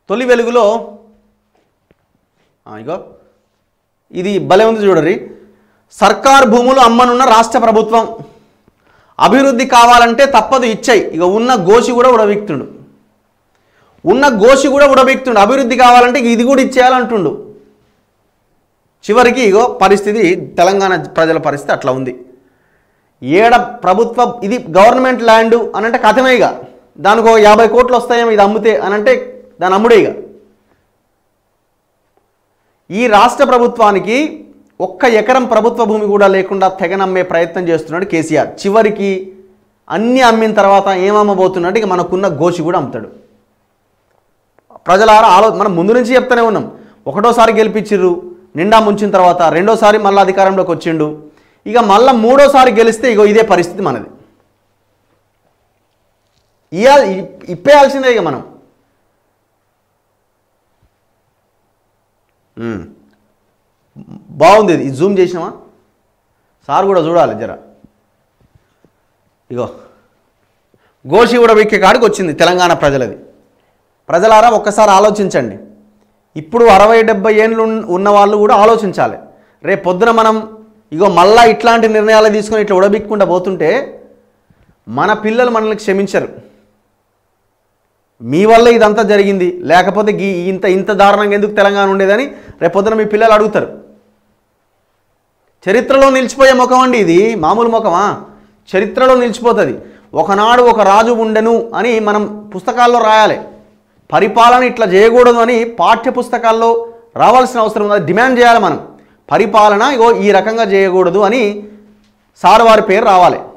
తొలి వెలుగులో ఆ, ఇగో ఇది భలే ఉంది చూడరి సర్కార్ భూములు అమ్మనున్న రాష్ట్ర ప్రభుత్వం అభివృద్ధి కావాలంటే తప్పదు ఇచ్చాయి ఇక ఉన్న గోషి కూడా ఉడబిక్తుండు ఉన్న గోషి కూడా ఉడబిక్తుండు అభివృద్ధి కావాలంటే ఇది కూడా ఇచ్చేయాలంటుండు చివరికి ఇగో పరిస్థితి తెలంగాణ ప్రజల పరిస్థితి అట్లా ఉంది ఏడ ప్రభుత్వ ఇది గవర్నమెంట్ ల్యాండ్ అని అంటే కథమే ఇక దానికి ఒక యాభై కోట్లు వస్తాయేమో ఇది అమ్మితే అని అంటే దాని అమ్ముడే ఇక ఈ రాష్ట్ర ప్రభుత్వానికి ఒక్క ఎకరం ప్రభుత్వ భూమి కూడా లేకుండా తెగనమ్మే ప్రయత్నం చేస్తున్నాడు కేసీఆర్ చివరికి అన్నీ అమ్మిన తర్వాత ఏమమ్మబోతున్నాడు ఇక మనకున్న గోషి కూడా అమ్ముతాడు ప్రజలారా ఆలో మనం ముందు నుంచి చెప్తూనే ఉన్నాం ఒకటోసారి గెలిపించిర్రు నిండా ముంచిన తర్వాత రెండోసారి మళ్ళీ అధికారంలోకి వచ్చిండు ఇక మళ్ళీ మూడోసారి గెలిస్తే ఇగో ఇదే పరిస్థితి మనది ఇయా ఇప్పేయాల్సిందే ఇక మనం ఉమ్. బాగుంది ఇది ఇది జూమ్ చేసినామా సార్ కూడా చూడాలి జర ఇగో గోషి కూడా వెక్కే కాడికి వచ్చింది తెలంగాణ ప్రజలది ప్రజలారా ఒక్కసారి ఆలోచించండి ఇప్పుడు అరవై డెబ్బై ఏళ్ళు ఉన్న- ఉన్న వాళ్ళు కూడా ఆలోచించాలి రేపు పొద్దున మనం ఇగో మళ్ళా ఇట్లాంటి నిర్ణయాలు తీసుకొని ఇట్లా ఉడబిక్కుండా పోతుంటే మన పిల్లలు మనల్ని క్షమించరు మీ వల్ల ఇదంతా జరిగింది లేకపోతే గీ ఇంత ఇంత దారుణంగా ఎందుకు తెలంగాణ ఉండేదని రేపు పొద్దున మీ పిల్లలు అడుగుతారు చరిత్రలో నిలిచిపోయే ముఖం అండి ఇది మామూలు ముఖమా చరిత్రలో నిలిచిపోతుంది ఒకనాడు ఒక రాజు ఉండెను అని మనం పుస్తకాల్లో రాయాలి పరిపాలన ఇట్లా చేయకూడదు అని పాఠ్య పుస్తకాల్లో రావాల్సిన అవసరం ఉంది అది డిమాండ్ చేయాలి మనం పరిపాలన ఇగో ఈ రకంగా చేయకూడదు అని సార్ వారి పేరు రావాలి